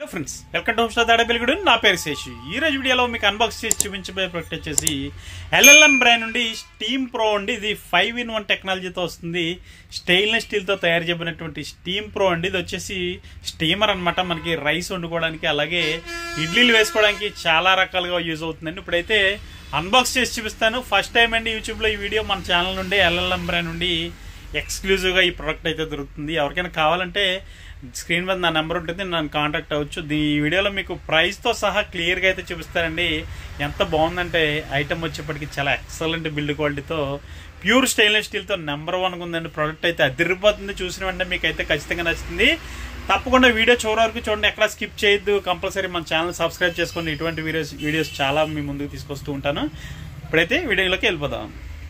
hello friends welcome to Homestar దాడ వెలుగుడు నా పేరు శేషు ఈ రోజు వీడియోలో మీకు అన్బాక్స్ చేసి చూపించబోయే ప్రొడక్ట్ వచ్చేసి ఎల్ఎల్ఎం బ్రాండ్ నుండి స్టీమ్ ప్రో అండి ఇది ఫైవ్ ఇన్ వన్ టెక్నాలజీతో వస్తుంది స్టెయిన్లెస్ స్టీల్తో తయారు చేయబడినటువంటి స్టీమ్ ప్రో అండి ఇది వచ్చేసి స్టీమర్ అన్నమాట మనకి రైస్ వండుకోవడానికి అలాగే ఇడ్లీలు వేసుకోవడానికి చాలా రకాలుగా యూజ్ అవుతుందండి ఇప్పుడైతే అన్బాక్స్ చేసి చూపిస్తాను ఫస్ట్ టైం అండి యూట్యూబ్లో ఈ వీడియో మన ఛానల్ నుండి ఎల్ఎల్ఎం బ్రాండ్ నుండి ఎక్స్క్లూజివ్గా ఈ ప్రోడక్ట్ అయితే దొరుకుతుంది ఎవరికైనా కావాలంటే స్క్రీన్ మీద నా నెంబర్ ఉంటుంది నన్ను కాంటాక్ట్ అవ్వచ్చు దీ ఈ వీడియోలో మీకు ప్రైస్తో సహా క్లియర్గా అయితే చూపిస్తారండి ఎంత బాగుందంటే ఐటమ్ వచ్చేప్పటికి చాలా ఎక్సలెంట్ బిల్డ్ క్వాలిటీతో ప్యూర్ స్టెయిన్లెస్ స్టీల్తో నెంబర్ వన్ ఉందండి ప్రోడక్ట్ అయితే అదిరిపోతుంది చూసిన వెంటనే మీకు అయితే ఖచ్చితంగా నచ్చుతుంది తప్పకుండా వీడియో చివరి వరకు చూడండి ఎక్కడ స్కిప్ చేయొద్దు కంపల్సరీ మన ఛానల్ సబ్స్క్రైబ్ చేసుకోండి ఇటువంటి వీడియోస్ వీడియోస్ చాలా మీ ముందుకు తీసుకొస్తూ ఉంటాను ఇప్పుడైతే వీడియోలోకి వెళ్ళిపోదాం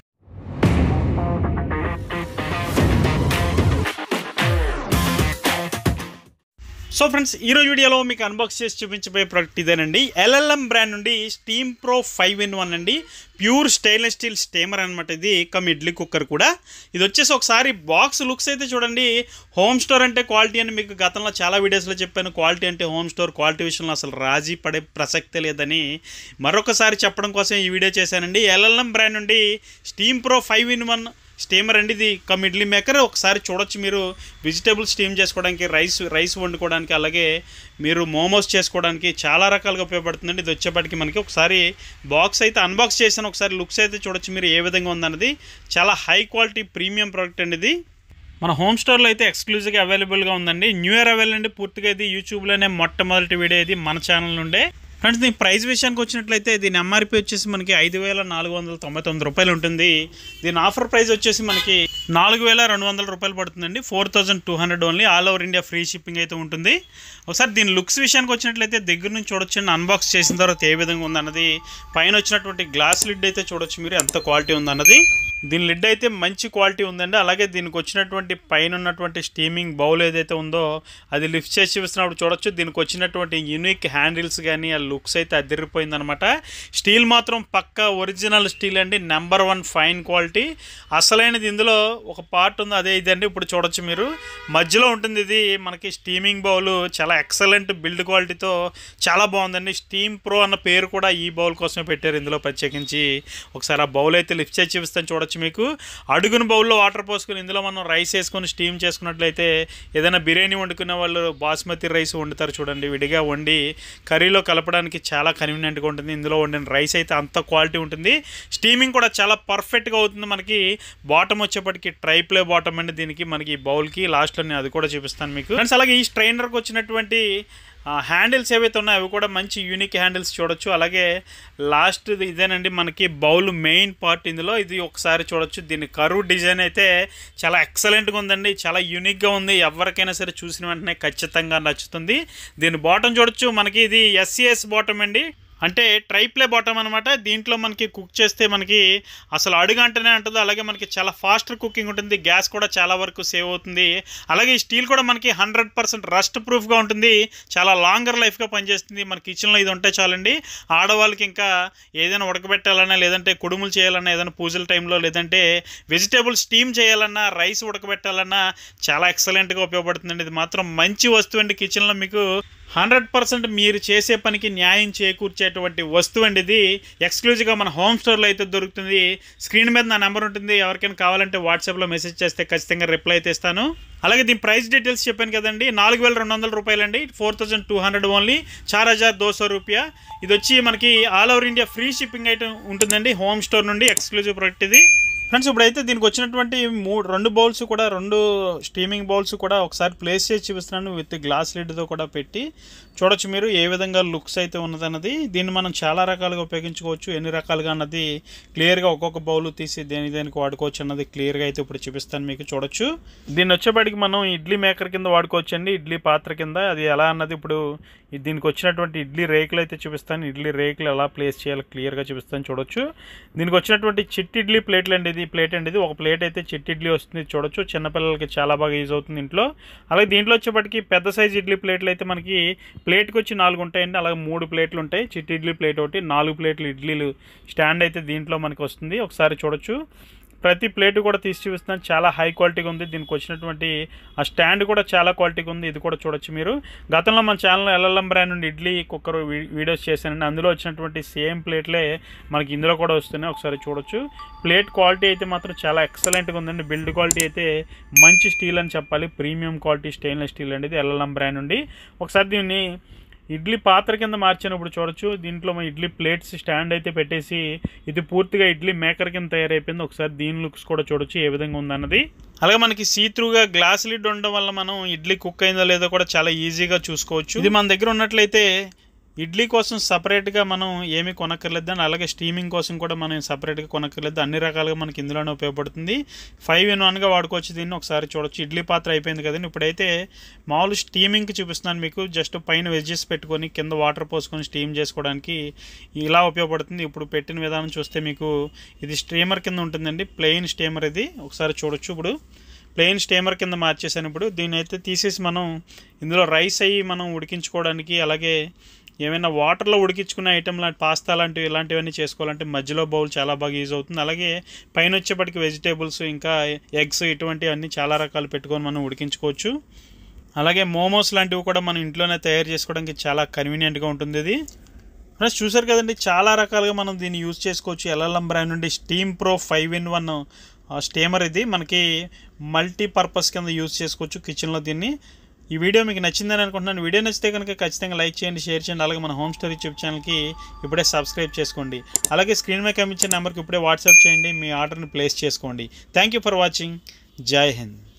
సో ఫ్రెండ్స్ ఈ రోజు వీడియోలో మీకు అన్బాక్స్ చేసి చూపించబోయే ప్రోడక్ట్ ఇదేనండి ఎల్ఎల్ఎం బ్రాండ్ నుండి steam pro five in one అండి ప్యూర్ స్టెయిన్లెస్ స్టీల్ స్టీమర్ అనమాట ఇది కమ్ ఇడ్లీ కుక్కర్ కూడా ఇది వచ్చేసి ఒకసారి బాక్స్ లుక్స్ అయితే చూడండి హోమ్ స్టోర్ అంటే క్వాలిటీ అని మీకు గతంలో చాలా వీడియోస్లో చెప్పాను క్వాలిటీ అంటే హోమ్ స్టోర్ క్వాలిటీ విషయంలో అసలు రాజీ పడే ప్రసక్తే లేదని మరొకసారి చెప్పడం కోసం ఈ వీడియో చేశానండి ఎల్ఎల్ఎం బ్రాండ్ నుండి steam pro five in one steamer అండి ఇది కమ్ ఇడ్లీ మేకర్ ఒకసారి చూడొచ్చు మీరు వెజిటేబుల్ స్టీమ్ చేసుకోవడానికి రైస్ రైస్ వండుకోవడానికి అలాగే మీరు మోమోస్ చేసుకోవడానికి చాలా రకాలుగా ఉపయోగపడుతుందండి ఇది వచ్చేప్పటికి మనకి ఒకసారి బాక్స్ అయితే అన్బాక్స్ చేసిన ఒకసారి లుక్స్ అయితే చూడొచ్చు మీరు ఏ విధంగా ఉందన్నది చాలా హై క్వాలిటీ ప్రీమియం ప్రోడక్ట్ అండి ఇది మన హోమ్ స్టోర్లో అయితే ఎక్స్క్లూజివ్గా అవైలబుల్గా ఉందండి న్యూ ఇయర్ అవైలబుల్ అండి పూర్తిగా ఇది యూట్యూబ్లోనే మొట్టమొదటి వీడియో ఇది మన ఛానల్ నుండే ఫ్రెండ్స్ దీని ప్రైస్ విషయానికి వచ్చినట్లయితే దీని ఎంఆర్పి వచ్చేసి మనకి ఐదు వేల నాలుగు వందల తొంభై తొమ్మిది రూపాయలు ఉంటుంది దీని ఆఫర్ ప్రైస్ వచ్చేసి మనకి నాలుగు వేల రెండు వందల రూపాయలు పడుతుందండి four thousand two hundred only all over India free shipping అయితే ఉంటుంది ఒకసారి దీని లుక్స్ విషయానికి వచ్చినట్లయితే దగ్గర నుంచి చూడొచ్చండి అన్బాక్స్ చేసిన తర్వాత ఏ విధంగా ఉందన్నది పైన వచ్చినటువంటి గ్లాస్ లిడ్ అయితే చూడొచ్చు మీరు ఎంత క్వాలిటీ ఉందన్నది దీని లిడ్ అయితే మంచి క్వాలిటీ ఉందండి అలాగే దీనికి వచ్చినటువంటి పైన ఉన్నటువంటి స్టీమింగ్ బౌల్ ఏదైతే ఉందో అది లిఫ్ట్ చేసి చూపిస్తున్నప్పుడు చూడొచ్చు దీనికి వచ్చినటువంటి యూనిక్ హ్యాండిల్స్ కానీ ఆ లుక్స్ అయితే అదిరిపోయిందనమాట స్టీల్ మాత్రం పక్క ఒరిజినల్ స్టీల్ అండి నెంబర్ వన్ ఫైన్ క్వాలిటీ అసలైనది ఇందులో ఒక పార్ట్ ఉంది అదే ఇదండి ఇప్పుడు చూడొచ్చు మీరు మధ్యలో ఉంటుంది ఇది మనకి స్టీమింగ్ బౌల్ చాలా ఎక్సలెంట్ బిల్డ్ క్వాలిటీతో చాలా బాగుందండి స్టీమ్ ప్రో అన్న పేరు కూడా ఈ బౌల్ కోసమే పెట్టారు ఇందులో ప్రత్యేకించి ఒకసారి ఆ బౌల్ అయితే లిఫ్ట్ చేసి చూపిస్తాను చూడొచ్చు మీకు అడుగున బౌల్లో వాటర్ పోసుకుని ఇందులో మనం రైస్ వేసుకొని స్టీమ్ చేసుకున్నట్లయితే ఏదైనా బిర్యానీ వండుకునే వాళ్ళు బాస్మతి రైస్ వండుతారు చూడండి విడిగా వండి కర్రీలో కలపడానికి చాలా కన్వీనియంట్గా ఉంటుంది ఇందులో వండిన రైస్ అయితే అంత క్వాలిటీ ఉంటుంది స్టీమింగ్ కూడా చాలా పర్ఫెక్ట్గా అవుతుంది మనకి బాటమ్ వచ్చేప్పటికి ట్రైప్లే బాటమ్ అండి దీనికి మనకి ఈ బౌల్కి లాస్ట్లో నేను అది కూడా చూపిస్తాను మీకు ఫ్రెండ్స్ అలాగే ఈ స్ట్రైనర్కి వచ్చినటువంటి హ్యాండిల్స్ ఏవైతే ఉన్నాయో అవి కూడా మంచి యూనిక్ హ్యాండిల్స్ చూడొచ్చు అలాగే లాస్ట్ ఇదేనండి మనకి బౌల్ మెయిన్ పార్ట్ ఇందులో ఇది ఒకసారి చూడొచ్చు దీని కరువు డిజైన్ అయితే చాలా ఎక్సలెంట్గా ఉందండి చాలా యూనిక్గా ఉంది ఎవరికైనా సరే చూసిన వెంటనే ఖచ్చితంగా నచ్చుతుంది దీని బాటం చూడొచ్చు మనకి ఇది ఎస్సిఎస్ బాటమ్ అండి అంటే ట్రైప్లే బాటమ్ అనమాట దీంట్లో మనకి కుక్ చేస్తే మనకి అసలు అడుగు అంటేనే అంటుంది అలాగే మనకి చాలా ఫాస్ట్ కుకింగ్ ఉంటుంది గ్యాస్ కూడా చాలా వరకు సేవ్ అవుతుంది అలాగే ఈ స్టీల్ కూడా మనకి హండ్రెడ్ పర్సెంట్ రస్ట్ ప్రూఫ్గా ఉంటుంది చాలా లాంగర్ లైఫ్గా పనిచేస్తుంది మన కిచెన్లో ఇది ఉంటే చాలండి ఆడవాళ్ళకి ఇంకా ఏదైనా ఉడకబెట్టాలన్నా లేదంటే కుడుములు చేయాలన్నా ఏదైనా పూజల టైంలో లేదంటే వెజిటేబుల్ స్టీమ్ చేయాలన్నా రైస్ ఉడకబెట్టాలన్నా చాలా ఎక్సలెంట్గా ఉపయోగపడుతుందండి ఇది మాత్రం మంచి వస్తువు అండి కిచెన్లో మీకు హండ్రెడ్ పర్సెంట్ మీరు చేసే పనికి న్యాయం చేకూర్చేటువంటి వస్తువు అండి ఇది ఎక్స్క్లూజివ్గా మన హోమ్ స్టోర్లో అయితే దొరుకుతుంది స్క్రీన్ మీద నా నెంబర్ ఉంటుంది ఎవరికైనా కావాలంటే వాట్సాప్లో మెసేజ్ చేస్తే ఖచ్చితంగా రిప్లై అయితే ఇస్తాను అలాగే దీని ప్రైస్ డీటెయిల్స్ చెప్పాను కదండి నాలుగు వేల రెండు వందల రూపాయలండి four thousand two hundred only చార్ హజార్ దో సో రూపాయ ఇది వచ్చి మనకి all over India free shipping అయితే ఉంటుందండి హోమ్ స్టోర్ నుండి ఎక్స్క్లూజివ్ ప్రోడక్ట్ ఇది ఫ్రెండ్స్ ఇప్పుడైతే దీనికి వచ్చినటువంటి మూడు రెండు బౌల్స్ కూడా రెండు స్టీమింగ్ బౌల్స్ కూడా ఒకసారి ప్లేస్ చేసి చూపిస్తున్నాను విత్ గ్లాస్ లిడ్తో కూడా పెట్టి చూడొచ్చు మీరు ఏ విధంగా లుక్స్ అయితే ఉన్నదన్నది దీన్ని మనం చాలా రకాలుగా ఉపయోగించుకోవచ్చు ఎన్ని రకాలుగా అన్నది క్లియర్గా ఒక్కొక్క బౌల్ తీసి దేని దేనికి వాడుకోవచ్చు అన్నది క్లియర్గా అయితే ఇప్పుడు చూపిస్తాను మీకు చూడొచ్చు దీన్ని వచ్చేపాటికి మనం ఇడ్లీ మేకర్ కింద వాడుకోవచ్చు అండి ఇడ్లీ పాత్ర కింద అది ఎలా అన్నది ఇప్పుడు దీనికి వచ్చినటువంటి ఇడ్లీ రేకులు అయితే చూపిస్తాను ఇడ్లీ రేకులు ఎలా ప్లేస్ చేయాలో క్లియర్గా చూపిస్తాను చూడొచ్చు దీనికి వచ్చినటువంటి చిట్టి ఇడ్లీ ప్లేట్లు అండి ఇది ప్లేట్ అండి ఇది ఒక ప్లేట్ అయితే చిట్టి ఇడ్లీ వస్తుంది చూడొచ్చు చిన్నపిల్లలకి చాలా బాగా యూజ్ అవుతుంది ఇంట్లో అలాగే దీంట్లో వచ్చేప్పటికి పెద్ద సైజ్ ఇడ్లీ ప్లేట్లు అయితే మనకి ప్లేట్కి వచ్చి నాలుగు ఉంటాయండి అలాగే మూడు ప్లేట్లు ఉంటాయి చిట్టి ఇడ్లీ ప్లేట్ ఒకటి నాలుగు ప్లేట్లు ఇడ్లీలు స్టాండ్ అయితే దీంట్లో మనకి వస్తుంది ఒకసారి చూడొచ్చు ప్రతి ప్లేట్ కూడా తీసి చూపిస్తున్నాను చాలా హై క్వాలిటీగా ఉంది దీనికి వచ్చినటువంటి ఆ స్టాండ్ కూడా చాలా క్వాలిటీగా ఉంది ఇది కూడా చూడొచ్చు మీరు గతంలో మన ఛానల్లో ఎల్ఎల్ఎం బ్రాండ్ నుండి ఇడ్లీ కుక్కర్ వీ- వీడియోస్ చేశానండి అందులో వచ్చినటువంటి సేమ్ ప్లేట్లే మనకి ఇందులో కూడా వస్తున్నాయి ఒకసారి చూడొచ్చు ప్లేట్ క్వాలిటీ అయితే మాత్రం చాలా ఎక్సలెంట్గా ఉందండి బిల్డ్ క్వాలిటీ అయితే మంచి స్టీల్ అని చెప్పాలి ప్రీమియం క్వాలిటీ స్టెయిన్లెస్ స్టీల్ అండి ఇది ఎల్ఎల్ఎం బ్రాండ్ నుండి ఒకసారి దీన్ని ఇడ్లీ పాత్ర కింద మార్చినప్పుడు చూడొచ్చు దీంట్లో మన ఇడ్లీ ప్లేట్స్ స్టాండ్ అయితే పెట్టేసి ఇది పూర్తిగా ఇడ్లీ మేకర్ కింద తయారైపోయింది ఒకసారి దీని లుక్స్ కూడా చూడొచ్చు ఏ విధంగా ఉందన్నది అలాగే మనకి సీత్రూగా గ్లాస్ లిడ్ ఉండడం వల్ల మనం ఇడ్లీ కుక్ అయిందో లేదో కూడా చాలా ఈజీగా చూసుకోవచ్చు ఇది మన దగ్గర ఉన్నట్లయితే ఇడ్లీ కోసం సపరేట్గా మనం ఏమీ కొనక్కర్లేదు అండ్ అలాగే స్టీమింగ్ కోసం కూడా మనం సపరేట్గా కొనక్కర్లేదు అన్ని రకాలుగా మనకి ఇందులోనే ఉపయోగపడుతుంది ఫైవ్ ఇన్ వన్గా వాడుకోవచ్చు దీన్ని ఒకసారి చూడొచ్చు ఇడ్లీ పాత్ర అయిపోయింది కదండి ఇప్పుడైతే మామూలు స్టీమింగ్కి చూపిస్తున్నాను మీకు జస్ట్ పైన వెజ్జెస్ పెట్టుకొని కింద వాటర్ పోసుకొని స్టీమ్ చేసుకోవడానికి ఇలా ఉపయోగపడుతుంది ఇప్పుడు పెట్టిన విధానం చూస్తే మీకు ఇది స్టీమర్ కింద ఉంటుందండి ప్లెయిన్ స్టీమర్ ఇది ఒకసారి చూడొచ్చు ఇప్పుడు ప్లెయిన్ స్టీమర్ కింద మార్చేసాను ఇప్పుడు దీన్ని అయితే తీసేసి మనం ఇందులో రైస్ అయ్యి మనం ఉడికించుకోవడానికి అలాగే ఏమైనా వాటర్లో ఉడికించుకునే ఐటమ్ లాంటి పాస్తా లాంటివి ఇలాంటివన్నీ చేసుకోవాలంటే మధ్యలో బౌల్ చాలా బాగా యూజ్ అవుతుంది అలాగే పైన వచ్చేప్పటికి వెజిటేబుల్స్ ఇంకా ఎగ్స్ ఇటువంటివన్నీ చాలా రకాలు పెట్టుకొని మనం ఉడికించుకోవచ్చు అలాగే మోమోస్ లాంటివి కూడా మనం ఇంట్లోనే తయారు చేసుకోవడానికి చాలా కన్వీనియంట్గా ఉంటుంది ఇది ఫ్రెండ్స్ చూసారు కదండి చాలా రకాలుగా మనం దీన్ని యూజ్ చేసుకోవచ్చు ఎల్ఎల్ఎం బ్రాండ్ నుండి steam pro five in one steamer ఇది మనకి మల్టీ పర్పస్ కింద యూజ్ చేసుకోవచ్చు కిచెన్లో దీన్ని ఈ వీడియో మీకు నచ్చిందని అనుకుంటున్నాను వీడియో నచ్చితే కనుక ఖచ్చితంగా లైక్ చేయండి షేర్ చేయండి అలాగే మన హోమ్ స్టోరీ యూట్యూబ్ ఛానల్కి ఇప్పుడే సబ్స్క్రైబ్ చేసుకోండి అలాగే స్క్రీన్ మీద కనిపించే నెంబర్కి ఇప్పుడే వాట్సాప్ చేయండి మీ ఆర్డర్ని ప్లేస్ చేసుకోండి థ్యాంక్ యూ ఫర్ వాచింగ్ జై హింద్